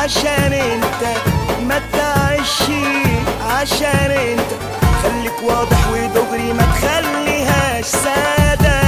عشان انت ما تعيش عشان انت خليك واضح ودغري ما تخليهاش سادة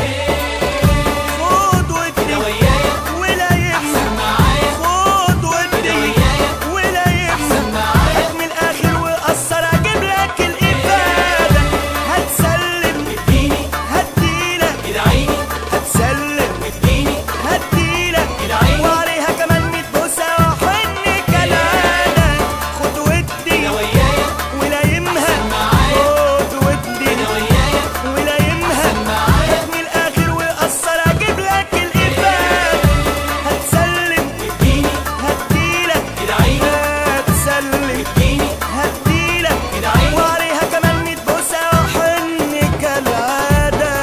خد وادي ولا يهمك خد وادي ولا يهمك هات من الاخر وقصر اجيب لك الافادة هتسلم هديلك هتسلم هديلك وعليها كمان ميت بوسة وحن كالعادة خد ودي ولا يمها خد ودي ولا يمها هات من الآخر وقصر أجيب لك الإفادة هتسلم هديلك هتسلم هديلك وعليها كمان ميت بوسة وحن كالعادة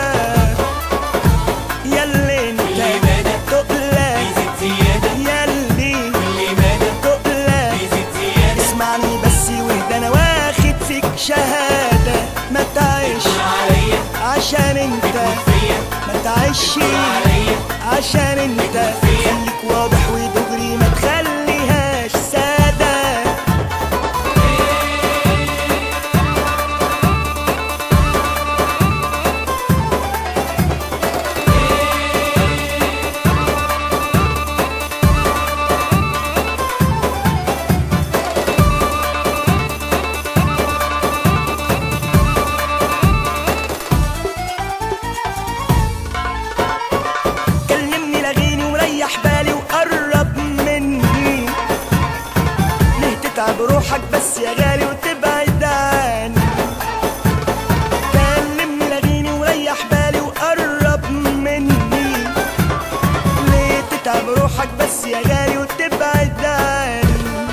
ياللي انت تقلق ياللي تقلق اسمعني بس واهدى انا واخد فيك شهادة ما تعيش عشان انت ما تعيش عشان انت خليك واضح ودغري ما تخليهاش سادة كلمني لغيني وريح بالي وقرب مني ليه تتعب روحك بس يا غالي وتبعد عني كلمني لغيني وريح بالي وقرب مني ليه تتعب روحك بس يا غالي وتبعد عني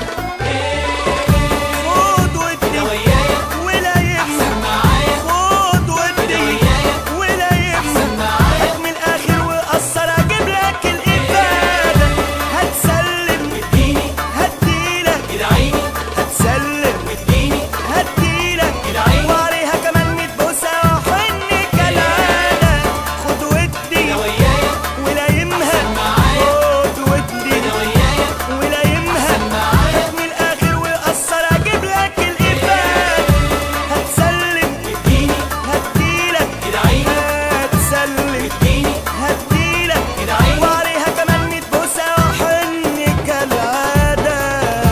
خد ودي ولا يهمك خد ودي ولا يهمك هات من الاخر وقصر اجيب لك الافاده هتسلم هديلك هتسلم هديلك وعليها كمان ميت بوسه وحن كالعاده خد ودي ولا يمها خد ودي ولا يمها هات من الاخر وقصر اجيب لك الافاده هتسلم هديلك هتسلم هديلك وعليها كمان ميت بوسة وحن كالعادة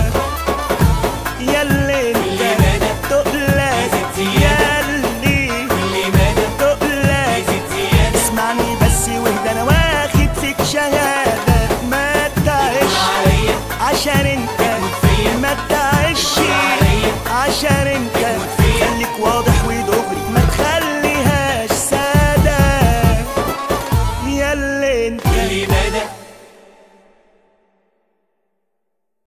ياللي انت تقلق ياللي تقلق اسمعني بس واهدى انا واخد فيك شهادة ما تعيش عشان انت ما تعيش عشان انت خليك واضح ودغري ما